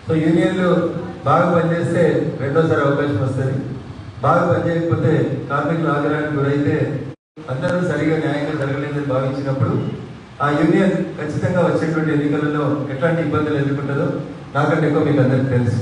so యూనియన్లు బాగా పనిచేస్తే రెండోసారి అవకాశం వస్తుంది బాగా పనిచేయకపోతే కార్మికులు ఆగ్రహానికి గురైతే అందరూ సరిగా న్యాయంగా జరగలేదని భావించినప్పుడు ఆ యూనియన్ ఖచ్చితంగా వచ్చేటువంటి ఎన్నికలలో ఎట్లాంటి ఇబ్బందులు ఎదుర్కొంటుందో నాకంటే ఎక్కువ మీకు అందరికి తెలుసు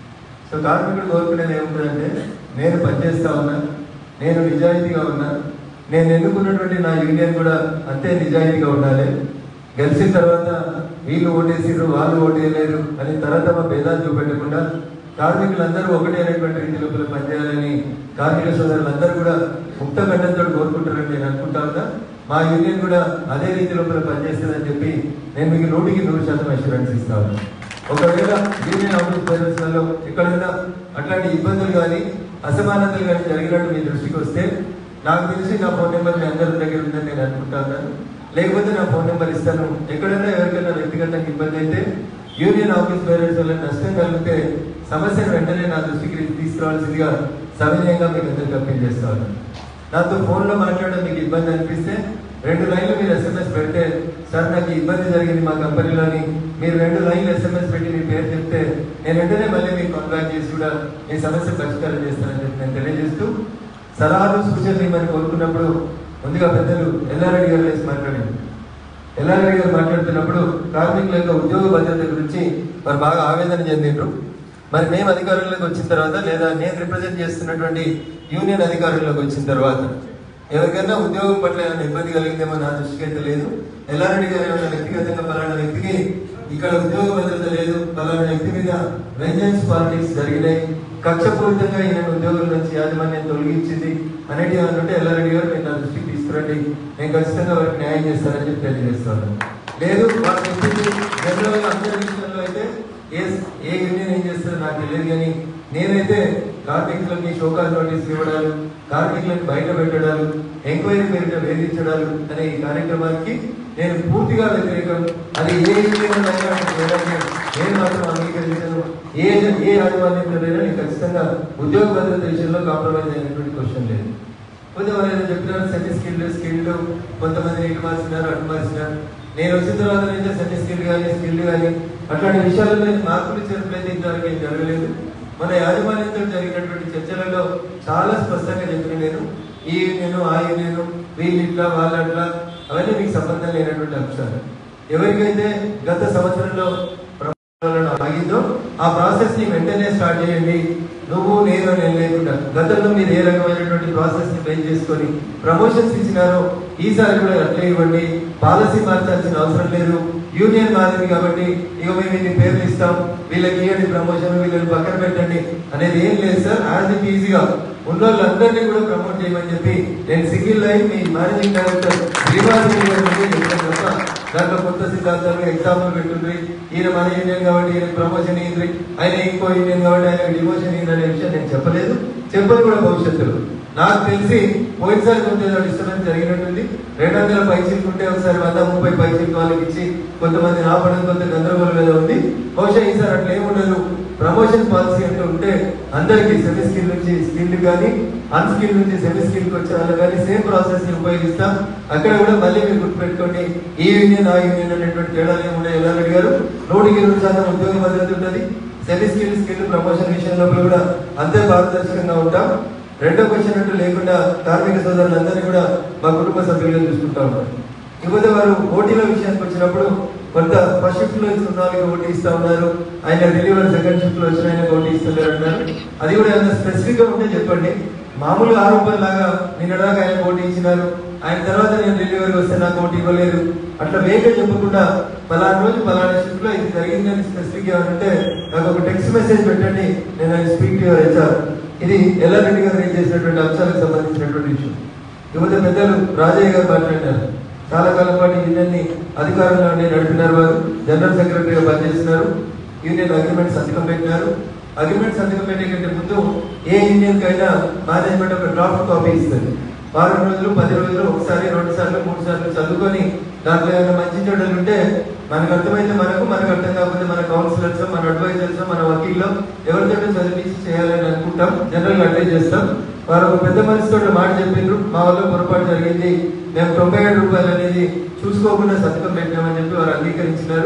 సో కార్మికుడు కోరుకునేది ఏముంటుందంటే నేను పనిచేస్తా ఉన్నా నేను నిజాయితీగా ఉన్నా నేను ఎన్నుకున్నటువంటి నా యూనియన్ కూడా అంతే నిజాయితీగా ఉండాలి గెలిచిన తర్వాత వీళ్ళు ఓటేసిర్రు వాళ్ళు ఓటేయలేరు అని తరతమ భేదాలు చూపెట్టకుండా కార్మికులందరూ ఒకటే అనేటువంటి రీతి లోపల పనిచేయాలని కార్మిక సోదరులందరూ కూడా ముక్త గడ్డంతో కోరుకుంటారని నేను అనుకుంటా ఉన్నా మా యూనియన్ కూడా అదే రీతి లోపల పనిచేస్తుందని చెప్పి నేను మీకు నూటికి నూరు శాతం అష్యూరెన్స్ ఇస్తా ఉన్నాను ఒకవేళ యూనియన్ ఆఫీస్ పేరెంట్స్లలో ఎక్కడైనా అట్లాంటి ఇబ్బందులు కానీ అసమానతలు కానీ జరిగినట్టు మీ దృష్టికి వస్తే నాకు తెలిసి నా ఫోన్ నెంబర్ మీ అందరి దగ్గర ఉందని నేను అనుకుంటాను లేకపోతే నా ఫోన్ నెంబర్ ఇస్తాను ఎక్కడైనా ఎవరికైనా వ్యక్తిగతంగా ఇబ్బంది అయితే యూనియన్ ఆఫీస్ పేరెంట్స్ వల్ల నష్టం కలిగితే సమస్యను వెంటనే నా దృష్టికి తీసుకురావాల్సిందిగా సవినయంగా మీకు అందరికీ అప్పీల్ చేస్తా ఉన్నాను నాతో ఫోన్లో మాట్లాడడం మీకు ఇబ్బంది అనిపిస్తే రెండు లైన్లు మీరు ఎస్ఎంఎస్ పెడితే సార్ నాకు ఈ ఇబ్బంది జరిగింది మా కంపెనీలోని మీరు రెండు లైన్లు ఎస్ఎంఎస్ పెట్టి మీ పేరు చెప్తే నేను వెంటనే మళ్ళీ మీకు కాంటాక్ట్ చేసి కూడా మీ సమస్య పరిష్కారం చేస్తానని చెప్పి నేను తెలియజేస్తూ సలహాలు సూచనలు ఇవ్వమని కోరుకున్నప్పుడు ముందుగా పెద్దలు ఎల్లారెడ్డి గారు వేసి మాట్లాడింది ఎల్లారెడ్డి గారు మాట్లాడుతున్నప్పుడు కార్మికుల యొక్క ఉద్యోగ భద్రత గురించి వారు బాగా ఆవేదన చెందిండ్రు మరి మేము అధికారంలోకి వచ్చిన తర్వాత లేదా నేను రిప్రజెంట్ చేస్తున్నటువంటి యూనియన్ అధికారంలోకి వచ్చిన తర్వాత ఎవరికైనా ఉద్యోగం పట్ల ఏమైనా ఇబ్బంది కలిగిందేమో నా దృష్టికి అయితే లేదు ఎల్లారెడ్డి గారు ఏమైనా వ్యక్తిగతంగా పలానా వ్యక్తికి ఇక్కడ ఉద్యోగ భద్రత లేదు పలానా వ్యక్తి మీద వెంజన్స్ పాలిటిక్స్ జరిగినాయి కక్షపూరితంగా ఈయన ఉద్యోగుల నుంచి యాజమాన్యం తొలగించింది అనేది ఏమంటే ఎల్లారెడ్డి గారు నేను నా దృష్టికి తీసుకురండి నేను ఖచ్చితంగా వారికి న్యాయం చేస్తానని చెప్పి తెలియజేస్తాను లేదు వాళ్ళు చెప్పింది జనరల్ గా అందరి విషయంలో అయితే ఏ ఏ యూనియన్ ఏం చేస్తారో నాకు తెలియదు కానీ నేనైతే కార్మికులకి షోకాజ్ నోటీసులు ఇవ్వడాలు కార్మికులను బయట పెట్టడాలు ఎంక్వైరీ పేరిట వేధించడాలు అనే ఈ కార్యక్రమానికి నేను పూర్తిగా వ్యతిరేకం అది ఏ యూనియన్ అయినా చేయడానికి నేను మాత్రం అంగీకరించను ఏ ఏ యాజమాన్యంలోనైనా నేను ఖచ్చితంగా ఉద్యోగ భద్రత విషయంలో కాంప్రమైజ్ అయినటువంటి క్వశ్చన్ లేదు పోతే వాళ్ళు ఏదో చెప్పినారు సెమీ స్కిల్డ్ స్కిల్డ్ కొంతమంది ఇటు మార్చినారు అటు మార్చినారు నేను వచ్చిన తర్వాత అయితే సెమీ స్కిల్డ్ కానీ స్కిల్డ్ కానీ అట్లాంటి విషయాలలో మార్పులు చేర్పులు అయితే ఇంతవరకు ఏం జరగలేదు మన యాజమాన్యంతో జరిగినటువంటి చర్చలలో చాలా స్పష్టంగా చెప్పిన నేను ఈ యూనియన్ ఆ యూనియన్ వీళ్ళు ఇట్లా వాళ్ళు అట్లా అవన్నీ మీకు సంబంధం లేనటువంటి అంశాలు ఎవరికైతే గత సంవత్సరంలో ప్రభుత్వాలను ఆగిందో ఆ ప్రాసెస్ ని వెంటనే స్టార్ట్ చేయండి నువ్వు నేను నేను లేకుండా గతంలో మీరు ఏ రకమైనటువంటి ప్రాసెస్ ని బేస్ చేసుకొని ప్రమోషన్స్ ఇచ్చినారో ఈసారి కూడా అట్లే ఇవ్వండి పాలసీ మార్చాల్సిన అవసరం లేదు యూనియన్ మారింది కాబట్టి ఇక మేము ఇన్ని పేర్లు ఇస్తాం వీళ్ళకి ఇవ్వండి ప్రమోషన్ వీళ్ళని పక్కన పెట్టండి అనేది ఏం లేదు సార్ యాజ్ ఇట్ ఈజీగా ఉన్న వాళ్ళందరినీ కూడా ప్రమోట్ చేయమని చెప్పి నేను సింగిల్ లైన్ మీ మేనేజింగ్ డైరెక్టర్ శ్రీనివాస్ రెడ్డి గారి దగ్గర చెప్పాను తప్ప దాంట్లో కొత్త సిద్ధాంతాలు ఎగ్జాంపుల్ పెట్టుండ్రి ఈయన మన యూనియన్ కాబట్టి ఈయన ప్రమోషన్ అయింది ఆయన ఇంకో యూనియన్ కాబట్టి ఆయన డిమోషన్ అయింది అనే విషయం నేను చెప్పలేదు చెప్పను కూడా భవిష్యత్తులో నాకు తెలిసి పోయినసారి కొంచెం ఏదో డిస్టర్బెన్స్ జరిగినట్టుంది రెండు వందల పైసలు ఉంటే ఒకసారి వంద ముప్పై పైసలు వాళ్ళకి ఇచ్చి కొంతమంది ఆపడం కొంత గందరగోళం ఏదో ఉంది బహుశా ఈసారి అట్లా ఏముండదు ప్రమోషన్ పాలసీ అంటూ ఉంటే అందరికీ సెమీ స్కిల్ నుంచి స్కిల్ కానీ అన్ స్కిల్ నుంచి సెమీ స్కిల్ వచ్చే వాళ్ళు కానీ సేమ్ ప్రాసెస్ ని ఉపయోగిస్తాం అక్కడ కూడా మళ్ళీ మీరు గుర్తుపెట్టుకోండి ఈ యూనియన్ ఆ యూనియన్ అనేటువంటి తేడాలు ఏమున్నాయి ఎలా అడిగారు నూటికి ఇరవై శాతం ఉద్యోగ భద్రత ఉంటుంది సెమీ స్కిల్ స్కిల్ ప్రమోషన్ విషయంలో కూడా అంతే పారదర్శకంగా ఉంటాం రెండో క్వశ్చన్ అంటూ లేకుండా కార్మిక సోదరులందరినీ కూడా మా కుటుంబ సభ్యులుగా చూసుకుంటా ఉంటారు ఇకపోతే వారు ఓటీల విషయానికి వచ్చినప్పుడు కొంత ఫస్ట్ షిఫ్ట్ లో ఇస్తున్న వాళ్ళకి ఓటీ ఇస్తా ఉన్నారు ఆయన డెలివరీ సెకండ్ షిఫ్ట్ లో వచ్చిన ఆయన ఓటీ ఇస్తున్నారు అంటారు అది కూడా ఏమైనా స్పెసిఫిక్ గా ఉంటే చెప్పండి మామూలుగా ఆరోపణ లాగా నిన్నదాకా ఆయన ఓటీ ఇచ్చినారు ఆయన తర్వాత నేను డెలివరీ వస్తే నాకు ఓటీ ఇవ్వలేదు అట్లా వేగ చెప్పకుండా పలానా రోజు పలానా షిఫ్ట్ లో ఇది జరిగిందని స్పెసిఫిక్ గా అంటే నాకు ఒక టెక్స్ట్ మెసేజ్ పెట్టండి నేను ఆయన స్పీక్ టు యువర్ హెచ్ఆర్ ఇది ఎల్లారెడ్డి గారు రేజ్ చేసినటువంటి అంశాలకు సంబంధించినటువంటి ఇష్యూ యువత పెద్దలు రాజయ్య గారు మాట్లాడినారు చాలా కాలం పాటు యూనియన్ ని అధికారంలో ఉండి నడిపినారు వారు జనరల్ సెక్రటరీగా పనిచేస్తున్నారు యూనియన్ అగ్రిమెంట్ సంతకం పెట్టినారు అగ్రిమెంట్ సంతకం పెట్టే కంటే ముందు ఏ యూనియన్ కైనా మేనేజ్మెంట్ ఒక డ్రాఫ్ట్ కాపీ ఇస్తుంది వారం రోజులు పది రోజులు ఒకసారి రెండు సార్లు మూడు సార్లు చదువుకొని దాంట్లో ఏమైనా మంచి చెడులు ఉంటే మనకు అర్థమైతే మనకు మనకు అర్థం కాకపోతే మన కౌన్సిలర్స్ మన అడ్వైజర్స్ మన వకీల్లో ఎవరితో చదివించి చేయాలని అనుకుంటాం జనరల్ గా అడ్వైజ్ చేస్తాం వారు ఒక పెద్ద మనిషితో మాట చెప్పిండ్రు మా వల్ల పొరపాటు జరిగింది మేము తొంభై ఏడు రూపాయలు అనేది చూసుకోకుండా సంతకం పెట్టినామని చెప్పి వారు అంగీకరించినారు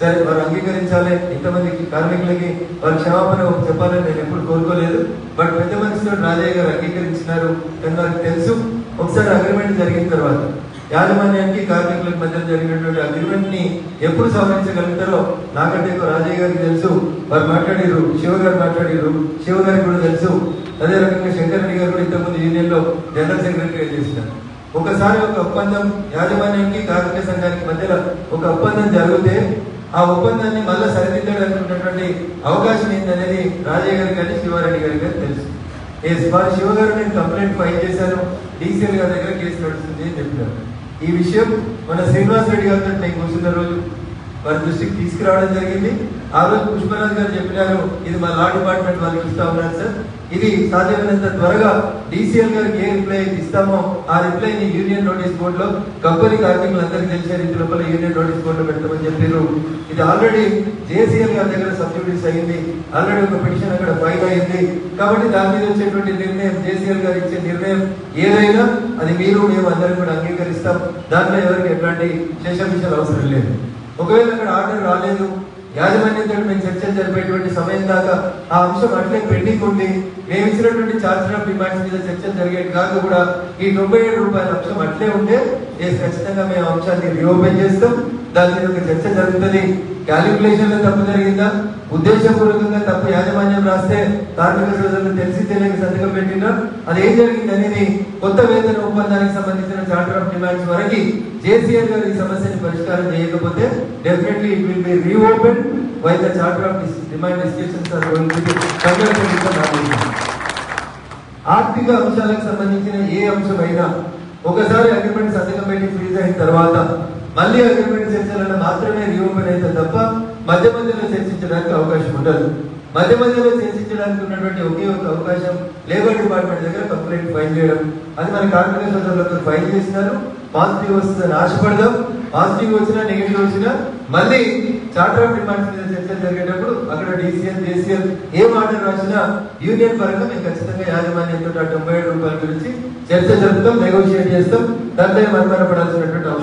సరే వారు అంగీకరించాలి ఇంతమందికి కార్మికులకి వారి క్షమాపణ చెప్పాలని నేను ఎప్పుడు కోరుకోలేదు బట్ పెద్ద మనిషితో రాజయ్య గారు అంగీకరించినారు అని నాకు తెలుసు ఒకసారి అగ్రిమెంట్ జరిగిన తర్వాత యాజమాన్యానికి కార్మికులకు మధ్య జరిగినటువంటి అగ్రిమెంట్ ని ఎప్పుడు సవరించగలుగుతారో నాకంటే ఎక్కువ రాజయ్య గారికి తెలుసు వారు మాట్లాడారు శివ గారు మాట్లాడారు శివ గారికి కూడా తెలుసు అదే రకంగా శంకర్ రెడ్డి గారు కూడా ఇంతకుముందు యూనియన్ లో జనరల్ సెక్రటరీగా చేసినారు ఒకసారి ఒక ఒప్పందం యాజమాన్యానికి కార్మిక సంఘానికి మధ్యలో ఒక ఒప్పందం జరిగితే ఆ ఒప్పందాన్ని మళ్ళీ సరిదిద్దడానికి ఉన్నటువంటి అవకాశం ఏంటనేది రాజయ్య గారికి కానీ శివారెడ్డి గారికి కానీ తెలుసు ఎస్ వారు శివ గారు నేను కంప్లైంట్ ఫైల్ చేశాను డీసీఎల్ గారి దగ్గర కేసు నడుస్తుంది అని చెప్పినారు ఈ విషయం మన శ్రీనివాస్ రెడ్డి గారితో నేను కూర్చున్న రోజు వారి దృష్టికి తీసుకురావడం జరిగింది ఆ రోజు పుష్పరాజు గారు చెప్పినారు ఇది మా లా డిపార్ట్మెంట్ వాళ్ళకి ఇస్తా ఉన్నారు సార్ ఇది సాధ్యమైనంత త్వరగా డీసీఎల్ గారికి ఏ రిప్లై అయితే ఇస్తామో ఆ రిప్లై ని యూనియన్ నోటీస్ బోర్డు లో కంపెనీ కార్మికులందరికీ తెలిసే రీతి లోపల యూనియన్ నోటీస్ బోర్డు లో పెట్టమని చెప్పారు ఇది ఆల్రెడీ జేసీఎల్ గారి దగ్గర సబ్సిడీస్ అయింది ఆల్రెడీ ఒక పిటిషన్ అక్కడ ఫైల్ అయింది కాబట్టి దాని మీద వచ్చేటువంటి నిర్ణయం జేసీఎల్ గారు ఇచ్చే నిర్ణయం ఏదైనా అది మీరు మేము అందరం కూడా అంగీకరిస్తాం దాంట్లో ఎవరికి ఎట్లాంటి శేషమిషాలు అవసరం లేదు ఒకవేళ అక్కడ ఆర్డర్ రాలేదు యాజమాన్యంతో మేము చర్చలు జరిపేటువంటి సమయం దాకా ఆ అంశం అట్లే పెండింగ్ ఉంది మేము ఇచ్చినటువంటి చార్జర్ ఆఫ్ డిమాండ్స్ మీద చర్చలు జరిగేది కాక కూడా ఈ తొంభై ఏడు రూపాయల అంశం అట్లే ఉంటే ఏ ఖచ్చితంగా మేము ఆ అంశాన్ని రీఓపెన్ చేస్తాం దాని మీద ఒక చర్చ జరుగుతుంది క్యాలిక్యులేషన్ లో తప్పు జరిగిందా ఉద్దేశపూర్వకంగా తప్పు యాజమాన్యం రాస్తే కార్మిక సోదరులు తెలిసి తెలియక సంతకం పెట్టినా అది ఏం జరిగింది అనేది కొత్త వేతన ఒప్పందానికి సంబంధించిన చార్టర్ ఆఫ్ డిమాండ్స్ వరకు జేసీఎల్ గారు ఈ సమస్యని పరిష్కారం చేయకపోతే definitely it will be reopen why the charter of demand discussions are going to be ఆర్థిక అంశాలకు సంబంధించిన ఏ అంశమైనా ఒకసారి అగ్రిమెంట్ సంతకం పెట్టి ఫ్రీజ్ అయిన తర్వాత మళ్ళీ అగ్రిమెంట్ చర్చలను మాత్రమే రీఓపెన్ అయితే తప్ప మధ్య మధ్యలో చర్చించడానికి అవకాశం ఉండదు మధ్య మధ్యలో చర్చించడానికి ఉన్నటువంటి ఒకే ఒక అవకాశం లేబర్ డిపార్ట్మెంట్ దగ్గర కంప్లైంట్ ఫైల్ చేయడం అది మన కార్మిక సోదరులకు ఫైల్ చేసినారు పాజిటివ్ వస్తుందని ఆశపడదాం పాజిటివ్ వచ్చినా నెగిటివ్ వచ్చినా మళ్ళీ చార్టర్ ఆఫ్ డిమాండ్స్ మీద చర్చ జరిగేటప్పుడు అక్కడ డిసిఎల్ జేసీఎల్ ఏ ఆర్డర్ రాసినా యూనియన్ పరంగా మేము ఖచ్చితంగా యాజమాన్యంతో ఆ తొంభై ఏడు రూపాయల గురించి చర్చ జరుపుతాం నెగోషియేట్ చేస్తాం దాంట్లో ఏం అనుమానపడాల్సినటువంటి అవసరం